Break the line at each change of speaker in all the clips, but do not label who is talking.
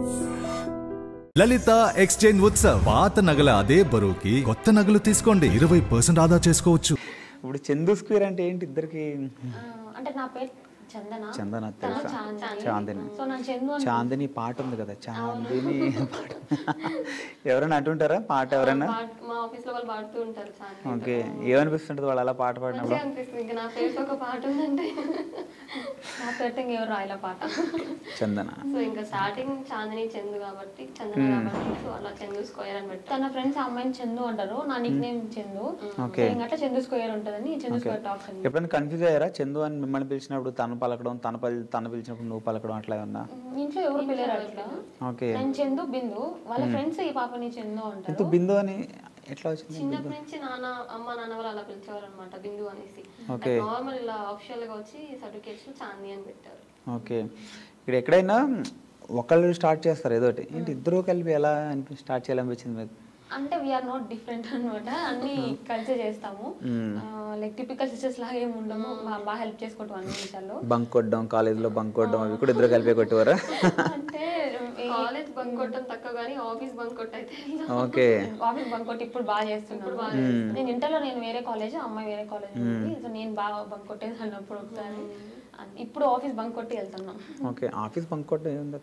లలిత exchange Utsav పాత నగల అదే బరువుకి కొత్త నగలు తీసుకోండి ఇరవై పర్సెంట్ ఆదా చేసుకోవచ్చు
ఇప్పుడు చందు స్క్వేర్ అంటే ఏంటి ఇద్దరికి
ఆ, అంటే నా పేరు చందన
చందన
తను
తెలుసా
చాందిని.
చాందిని
సో నా చందు అని
చాందిని పాట ఉంది కదా చాందిని పాట ఎవరైనా అంటుంటారా పాట ఎవరైనా
పాట- మా ఆఫీస్ లో వాళ్ళు పాడుతూ ఉంటారు చాలా
ఓకే ఏమనిపిస్తుంటుంది వాళ్ళు అలా పాట పాడినప్పుడు
మంచిగా అనిపిస్తుంది ఇంకా నా పేరుతో ఒక పాట ఉందంటే
నా పేరుతో ఇంకెవరు రాయల పాట
చందన
సో ఇంకా స్టార్టింగ్ చాందిని చందు కాబట్టి చందన కాబట్టి సో అలా చందు స్క్వేర్ అని పెట్టారు
తన ఫ్రెండ్స్ అమ్మాయిని చందు అంటారు నా నిక్ నేమ్ చందు
Okay.
ఇంకా చందు స్క్వేర్ ఉంటుందని చందు స్క్వేర్ టాక్స్ అని
ఎప్పుడైనా కన్ఫ్యూజ్ అయ్యారా చందు అని మిమ్మల్ని పిలిచినప్పుడు తను పలకడం తన పలి తను పిలిచినప్పుడు నువ్వు పలకడం అట్లా ఏమన్నా
ఇంట్లో ఎవరు పిల్లలు అట్లా
ఓకే
నేను చందు బిందు వాళ్ళ ఫ్రెండ్స్ ఈ పాపని చందు అంటారు
ఎంతో బిందు అని ఎట్లా వచ్చింది
చిన్నప్పటి నుంచి నాన్న అమ్మ నాన్న వాళ్ళు అలా పిలిచేవారు అనమాట బిందు అనేసి
Okay.
నార్మల్ ఇలా ఆఫిషియల్ గా వచ్చి సర్టిఫికేట్స్ లో చాంది అని పెట్టారు
ఓకే ఇక్కడ ఎక్కడైనా ఒకళ్ళు స్టార్ట్ చేస్తారు ఏదో ఒకటి ఏంటి ఇద్దరు కలిపి ఎలా అనిపి స్టార్ట్ చేయాలనిపించింది మీకు
అంటే వీఆర్ నాట్ డిఫరెంట్ అనమాట అన్ని కలిసే చేస్తాము లైక్ టిపికల్ సిస్టర్స్ లాగా ఏమి ఉండము బా- బాగా హెల్ప్ చేసుకుంటాం అన్ని విషయాల్లో
బంక్ కొట్టడం కాలేజీలో బంక్ కొట్టడం అవి కూడా ఇద్దరు కలిపే కొట్టేవారా
అంటే
కాలేజ్ బంక్ కొట్టడం తక్కువ కానీ ఆఫీస్ బంక్ కొట్ట అయితే
ఓకే
ఆఫీస్ బంక్ కొట్టి ఇప్పుడు బాగా చేస్తున్నాను నేను ఇంటర్లో నేను వేరే కాలేజ్ అమ్మాయి వేరే కాలేజ్ ఉంది సో నేను బాగా బంక్ కొట్టేది అన్నప్పుడు ఒకసారి ఇప్పుడు ఆఫీస్ బంక్ కొట్టి వెళ్తున్నాం
ఓకే ఆఫీస్ బంక్ కొట్టడం ఏముంది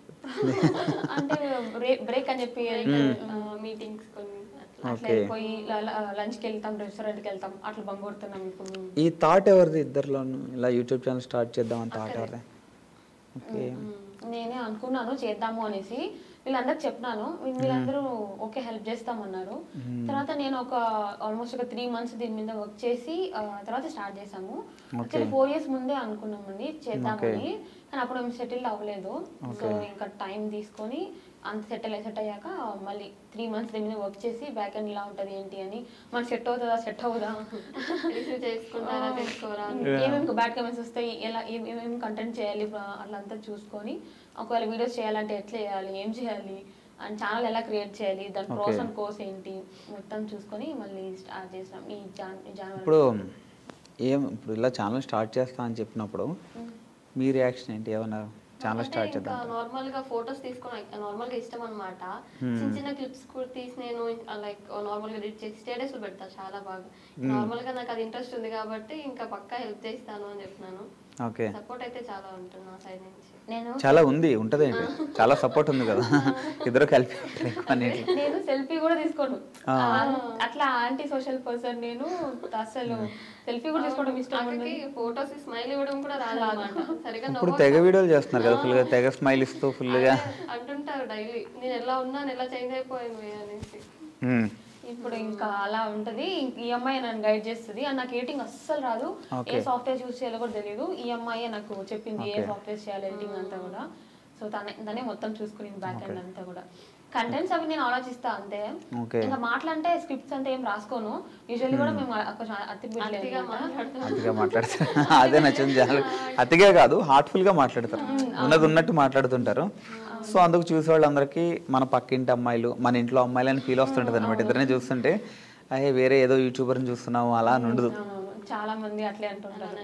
అంటే బ్రేక్ అని చెప్పి
మీటింగ్స్ కొన్ని అట్లా.
అట్లా వెళ్ళిపోయి లంచ్కి వెళ్తాం రెస్టారెంట్కి వెళ్తాం అట్లా బంక్ కొడుతున్నాం ఇప్పుడు మేము.
ఈ థాట్ ఎవరిది ఇద్దరిలోను ఇలా యూట్యూబ్ ఛానల్ స్టార్ట్ చేద్దాం అని థాట్ ఎవరిది ఓకే
నేనే అనుకున్నాను చేద్దాము అనేసి వీళ్ళందరికి చెప్పినాను వీ- వీళ్ళందరూ ఓకే హెల్ప్ చేస్తామన్నారు తర్వాత నేను ఒక ఆల్మోస్ట్ ఒక త్రీ మంత్స్ దీని మీద వర్క్ చేసి ఆ, తర్వాత స్టార్ట్ చేసాము యాక్చువల్లీ ఫోర్ ఇయర్స్ ముందే అనుకున్నామండి చేద్దామని కానీ అప్పుడు మేము సెటిల్ అవ్వలేదు సో ఇంకా టైం తీసుకొని అంత సెటిల్ సెట్ అయ్యాక మళ్ళీ త్రీ మంత్స్ దీని మీద వర్క్ చేసి బ్యాక్ ఎండ్ ఇలా ఉంటుంది ఏంటి అని మనకి సెట్ అవుతుందా సెట్ అవుదా
రిసీవ్ చేసుకుంటారా చేసుకోరా
ఏమేమి బ్యాడ్ కమెంట్స్ వస్తాయి ఎలా ఏం- ఏమేమి కంటెంట్ చేయాలి ఆ, అట్లా అంతా చూసుకొని ఒకవేళ వీడియోస్ చేయాలంటే ఎట్లా చేయాలి ఏం చేయాలి అండ్ ఛానల్ ఎలా క్రియేట్ చేయాలి దాని ప్రోస్ అండ్ కోర్స్ ఏంటి మొత్తం చూసుకొని మళ్ళీ స్టార్ట్ చేసినాం ఈ జాన్ ఈ జనవరి
ఇప్పుడు ఏం ఇప్పుడు ఇలా ఛానల్ స్టార్ట్ చేస్తా అని చెప్పినప్పుడు మీ రియాక్షన్ ఏంటి ఏమన్నారు ఛానల్
అంటే
స్టార్ట్
ఇంకా
చేద్దాం
నార్మల్ గా ఫొటోస్ తీసుకొని నార్మల్ గా ఇష్టం అనమాట చిన్న చిన్న క్లిప్స్ కూడా తీసి నేను లైక్ నార్మల్ గా ఎడిట్ చేసి స్టేటస్ లో పెడతా చాలా బాగా నార్మల్ గా నాకు అది ఇంట్రెస్ట్ ఉంది కాబట్టి ఇంకా పక్కా హెల్ప్ చేస్తాను అని చెప్తున్నాను
ఓకే
సపోర్ట్ అయితే చాలా ఉంటుంది నా సైడ్ నుంచి
నేను
చాలా ఉంది ఉంటుంది ఏంటి చాలా సపోర్ట్ ఉంది కదా ఇద్దరు కలిపి ఉంటారు ఎక్కువ అన్నిట్లో.
నేను సెల్ఫీ కూడా తీసుకోను ఆ, అట్లా యాంటీ సోషల్ పర్సన్ నేను అసలు సెల్ఫీ కూడా తీసుకోవడం ఇష్టం ఉండదు.
అక్కడికి ఫొటోస్ స్మైల్ ఇవ్వడం కూడా రాదన్నమాట సరిగా
ఇప్పుడు తెగ వీడియోలు చేస్తున్నారు కదా ఫుల్గా తెగ స్మైల్ ఇస్తూ ఫుల్గా
అంటుంటారు డైలీ నేను ఎలా ఉన్నాను ఎలా చేంజ్ అయిపోయాను అనేసి
ఇప్పుడు ఇంకా అలా ఉంటది ఇంక ఈ అమ్మాయి నన్ను గైడ్ చేస్తుంది అండ్ నాకు ఎడిటింగ్ అస్సలు రాదు ఏ సాఫ్ట్వేర్ యూస్ చేయాలో కూడా తెలియదు ఈ అమ్మాయి నాకు చెప్పింది ఏ సాఫ్ట్వేర్ చేయాలి ఎడిటింగ్ అంతా కూడా సో తనే తనే మొత్తం చూసుకునింది బ్యాక్ ఎండ్ అంతా కూడా కంటెంట్స్ అవి నేను ఆలోచిస్తా అంతే
ఓకే
ఇంకా మాట్లాడితే స్క్రిప్ట్స్ అంతా ఏం రాసుకోను యూజువల్లీ కూడా మేము అ- కొంచెం అతి
అతిగా మాట్లాడుతూ
అతిగా మాట్లాడతారు అదే నచ్చింది చాలా అతిగా కాదు హార్ట్ఫుల్ గా మాట్లాడతారు ఉన్నది ఉన్నట్టు మాట్లాడుతుంటారు సో అందుకు చూసే వాళ్ళందరికీ మన పక్కింటి అమ్మాయిలు మన ఇంట్లో అమ్మాయిలు అని ఫీల్ వస్తుంటది అనమాట ఇద్దరిని చూస్తుంటే అయ్యే వేరే ఏదో యూట్యూబర్ని చూస్తున్నాము అలా అని ఉండదు
అవునవును. చాలా మంది అట్లే అంటుంటారు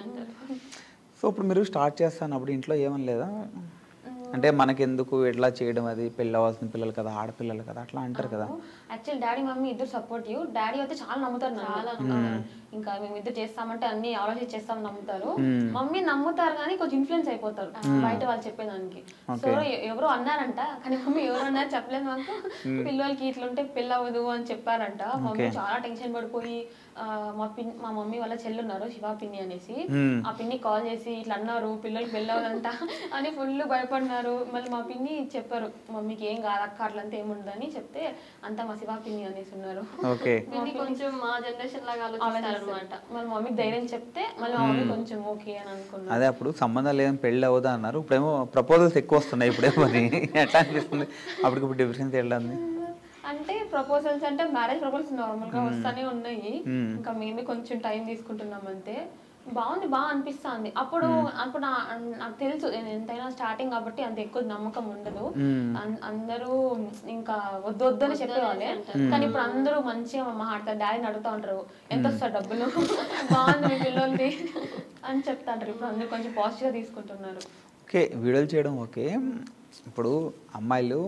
సో ఇప్పుడు మీరు స్టార్ట్ చేస్తానప్పుడు ఇంట్లో ఏమని లేదా అంటే మనకెందుకు ఎట్లా చేయడం అది పెళ్ళి అవ్వాల్సిన పిల్లలు కదా ఆడపిల్లలు కదా అట్లా అంటారు కదా
యాక్చువల్ డాడీ మమ్మీ ఇద్దరు సపోర్ట్ యూ డాడీ అయితే చాలా నమ్ముతారు చాలా ఇంకా మేము ఇద్దరు చేస్తామంటే అన్ని ఆలోచించి చేస్తామని నమ్ముతారు మమ్మీ నమ్ముతారు కానీ కొంచెం ఇన్ఫ్లుయెన్స్ అయిపోతారు బయట వాళ్ళు చెప్పేదానికి సో ఎవరో అన్నారంట కానీ మమ్మీ ఎవరు అన్నారు చెప్పలేదు మాకు పిల్లలకి ఇట్లుంటే పెళ్ళి అవ్వదు అని చెప్పారంట మమ్మీ చాలా టెన్షన్ పడిపోయి ఆ, మా పిన్ మా మమ్మీ వాళ్ళ చెల్లి ఉన్నారు శివా పిన్ని అనేసి ఆ పిన్ని కాల్ చేసి ఇట్లా అన్నారు పిల్లలకి పెళ్ళి అవ్వదంట అని ఫుల్ భయపడినారు మళ్ళీ మా పిన్ని చెప్పారు మమ్మీకి ఏం కాదు అక్క అట్లంతా ఏముండదని చెప్తే అంతా మా శివా పిన్ని అనేసి ఉన్నారు
ఓకే
ఇది కొంచెం మా జనరేషన్ లాగా ఆలోచిస్తారు అనమాట
మళ్ళీ మమ్మీకి ధైర్యం చెప్తే మళ్ళీ మా మమ్మీ కొంచెం ఓకే అని అనుకున్నారు
అదే అప్పుడు సంబంధం లేదని పెళ్ళి అవ్వదా అన్నారు ఇప్పుడేమో ప్రపోజల్స్ ఎక్కువ వస్తున్నాయి ఇప్పుడేమో మరి ఎట్లా అనిపిస్తుంది అప్పటికిప్పుడు డిఫరెన్స్ ఎట్లా ఉంది
అంటే ప్రపోజల్స్ అంటే మ్యారేజ్ ప్రపోజల్స్ నార్మల్ గా వస్తానే ఉన్నాయి ఇంకా మేమే కొంచెం టైం తీసుకుంటున్నాం అంతే బాగుంది బాగా అనిపిస్తుంది అప్పుడు అప్పుడు నా- నాకు తెలుసు నేను ఎంతైనా స్టార్టింగ్ కాబట్టి అంత ఎక్కువ నమ్మకం ఉండదు అన్- అందరూ ఇంకా వద్దు వద్దు అని చెప్పేవాళ్ళే కానీ ఇప్పుడు అందరూ మంచిగా మాట్లాడతారు డాడీని అడుగుతా ఉంటారు ఎంత వస్తారు డబ్బులు బాగుంది మీ పిల్లలది అని చెప్తా ఉంటారు ఇప్పుడు అందరూ కొంచెం పాజిటివ్ గా తీసుకుంటున్నారు
ఓకే వీడియోలు చేయడం ఓకే ఇప్పుడు అమ్మాయిలు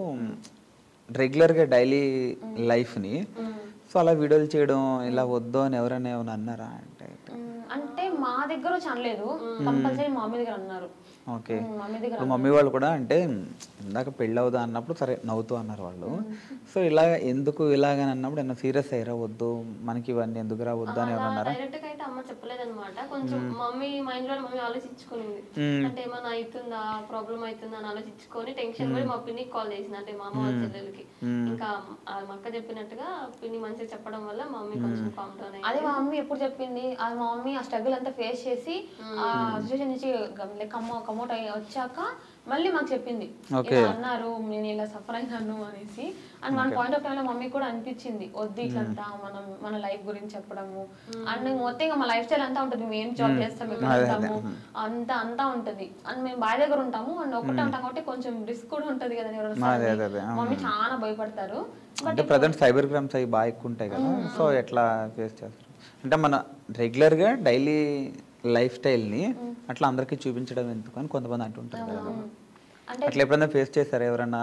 రెగ్యులర్గా డైలీ లైఫ్ని సో అలా వీడియోలు చేయడం ఇలా వద్దు అని ఎవరైనా ఏమైనా అన్నారా అంటే
మ్మ్. అంటే మా దగ్గర వచ్చి అనలేదు కంపల్సరీ మా మమ్మీ దగ్గర అన్నారు
ఓకే
మ్మ్, మమ్మీ దగ్గర
ఇప్పుడు మమ్మీ వాళ్ళు కూడా అంటే ఇందాక పెళ్ళి అవుదా అన్నప్పుడు సరే నవ్వుతూ అన్నారు వాళ్ళు సో ఇలా ఎందుకు ఇలాగని అన్నప్పుడు ఏమన్నా సీరియస్ అయ్యారా వద్దు మనకి ఇవన్నీ ఎందుకు రా వద్దు అని ఏమన్నా అన్నారా
డైరెక్ట్ గా అయితే అమ్మ చెప్పలేదన్నమాట కొంచెం మమ్మీ మైండ్ లో మమ్మీ ఆలోచించుకునింది
మ్మ్.
అంటే ఏమైనా అవుతుందా ప్రాబ్లం అవుతుందా అని ఆలోచించుకొని టెన్షన్ పడి మా పిన్నికి కాల్ చేసింది అంటే మా అమ్మ వాళ్ళ చెల్లెలకి ఇంకా ఆ మా అక్క చెప్పినట్టుగా పిన్ని మంచిగా చెప్పడం వల్ల మా మమ్మీ కొంచెం కామ్ డౌన్ అయ్యింది
అదే మా మమ్మీ ఎప్పుడు చెప్పింది అది మా మమ్మీ ఆ స్ట్రగుల్ అంతా ఫేస్ చేసి ఆ సిచ్యువేషన్ నుంచి లైక్ కమ్మ కమౌట్ అయ్యి వచ్చాక మళ్ళీ మాకు చెప్పింది
Okay.
ఇలా అన్నారు నేను ఇలా సఫర్ అయినాను అనేసి అండ్ మన పాయింట్ ఆఫ్ టైంలో మమ్మీ కూడా అనిపించింది వద్దు ఇట్లంతా మనం మన లైఫ్ గురించి చెప్పడము అండ్ మొత్తం ఇంకా మా లైఫ్ స్టైల్ అంతా ఉంటుంది మేము ఏం జాబ్ చేస్తాం ఎక్కడ ఉంటాము అంతా అంతా ఉంటది అండ్ మేము బాయ్ దగ్గర ఉంటాము అండ్ ఒకటే ఉంటాం కాబట్టి కొంచెం రిస్క్ కూడా ఉంటది కదా ఎవరైనా
అదే, అదే,
సరే.
అదే.
మమ్మీ చాలా భయపడతారు
అంటే ప్రజెంట్ సైబర్ క్రైమ్స్ అవి బాగా ఎక్కువ ఉంటాయి కదా సో ఎట్లా ఫేస్ చేస్తారు అంటే మన రెగ్యులర్గా డైలీ లైఫ్ స్టైల్ని అట్లా అందరికీ చూపించడం ఎందుకు అని కొంతమంది అంటుంటారు కదా
అంటే
అట్లా ఎప్పుడైనా ఫేస్ చేస్తారా ఎవరన్నా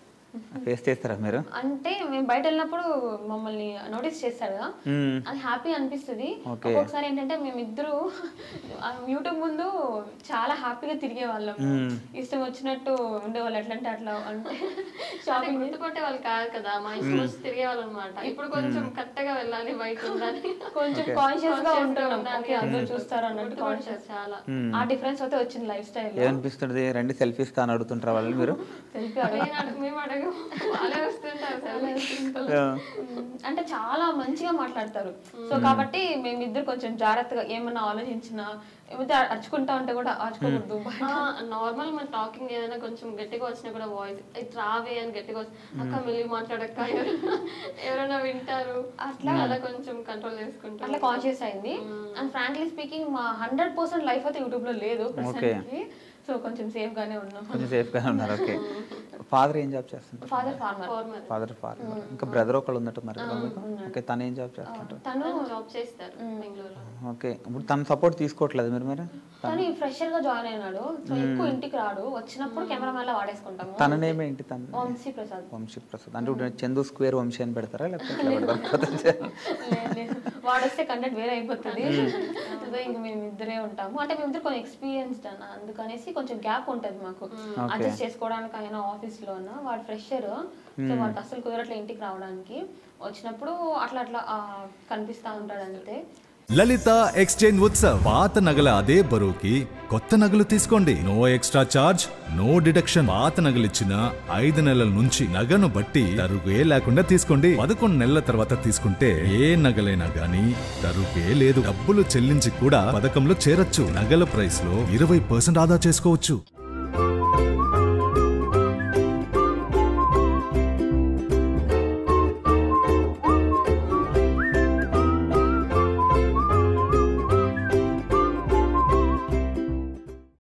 ఫేస్ చేస్తారా మీరు
అంటే మేము బయట వెళ్ళినప్పుడు మమ్మల్ని నోటీస్ చేస్తాడు కదా
మ్మ్.
అది హ్యాపీ అనిపిస్తుంది
Okay.
ఒక్కొక్కసారి ఏంటంటే మేమిద్దరు యూట్యూబ్ ముందు చాలా హ్యాపీగా తిరిగే వాళ్ళం ఇష్టం వచ్చినట్టు ఉండేవాళ్ళు ఎట్లా అంటే అట్లా అంటే
అంటే
షాపింగ్
గుర్తుపట్టే వాళ్ళు కాదు కదా మా ఇష్టం వచ్చి తిరిగే వాళ్ళు అనమాట ఇప్పుడు కొంచెం కరెక్ట్గా వెళ్ళాలి బయట ఉండాలి
కొంచెం కాన్షియస్ గా
Conscious గా
ఉంటున్నాం
ఉండాలి.
ఓకే అందరూ చూస్తారు అన్నట్టు
గుర్తుపడతారు
కాన్షియస్
చాలా
ఆ డిఫరెన్స్ అయితే వచ్చింది లైఫ్ స్టైల్
ఏమనిపిస్తుంది రండి సెల్ఫీస్ తాను అడుగుతుంటారా వాళ్ళు మీరు
సెల్ఫీ
నేను అడగ- మేము అడగ వాళ్ళే వస్తుంటారు selfies.
అంటే చాలా మంచిగా మాట్లాడతారు సో కాబట్టి మేమిద్దరు కొంచెం జాగ్రత్తగా ఏమన్నా ఆలోచించినా ఏమైతే అరుచుకుంటా ఉంటే కూడా అరుచుకోకూడదు
నార్మల్ మన టాకింగ్ ఏదైనా కొంచెం గట్టిగా వచ్చినా కూడా వాయిస్ ఇది రావే అని గట్టిగా వచ్చి అక్క మెల్లి మాట్లాడక్క ఎవరైనా- ఎవరైనా వింటారు అట్లా అలా కొంచెం కంట్రోల్ చేసుకుంటాం
అట్లా కాన్షియస్ అయింది అండ్ ఫ్రాంక్లీ స్పీకింగ్ మా హండ్రెడ్ పర్సెంట్ లైఫ్ అయితే యూట్యూబ్ లో లేదు ప్రస్తుతానికి సో కొంచెం సేఫ్ గానే ఉన్నాం
కొంచెం సేఫ్గానే ఉన్నారు ఓకే ఫాదర్ ఏం జాబ్ చేస్తుంటారు
father farmer
farmer
father father ఇంకా బ్రదర్ ఒకళ్ళు ఉన్నట్టున్నారు కదా మీకు ఓకే తను ఏం జాబ్ చేస్తుంటారు
తను
జాబ్ చేస్తారు బెంగళూరులో
ఓకే ఇప్పుడు తను సపోర్ట్ తీసుకోవట్లేదు మీరు మీరు
తను ఫ్రెషర్ గా జాయిన్ అయినాడు సో ఎక్కువ ఇంటికి రాడు వచ్చినప్పుడు కెమెరామెన్ లా వాడేసుకుంటాము
తన నేమ్ ఏంటి తన
వంశీ ప్రసాద్
వంశీ ప్రసాద్ అంటే ఇప్పుడు చందు స్క్వేర్ వంశీ అని పెడతారా లేకపోతే ఎట్లా పెడతారా
లేదు, లేదు. వాడొస్తే కంటెంట్ వేరే అయిపోతుంది సో ఇంక మేము ఇద్దరే ఉంటాము అంటే మేము ఇద్దరు కొంచెం ఎక్స్పీరియన్స్డ్ అన్న అందుకనేసి కొంచెం గ్యాప్ ఉంటది మాకు అడ్జస్ట్ చేసుకోవడానికి అయినా ఆఫీస్ లో వాడు ఫ్రెషర్ సో వాడికి అసలు కుదరట్లే ఇంటికి రావడానికి వచ్చినప్పుడు అట్లా అట్లా ఆ, కనిపిస్తా ఉంటాడు అంతే
లలిత ఎక్స్చేంజ్ ఉత్సవ్ పాత నగల అదే బరువుకి కొత్త నగలు తీసుకోండి no extra charge no deduction పాత నగలిచ్చిన ఐదు నెలల నుంచి నగను బట్టి తరుగే లేకుండా తీసుకోండి పదకొండు నెలల తర్వాత తీసుకుంటే ఏ నగలైనా గానీ తరుగే లేదు డబ్బులు చెల్లించి కూడా పథకంలో చేరొచ్చు నగల ప్రైస్ లో ఇరవై పర్సెంట్ ఆదా చేసుకోవచ్చు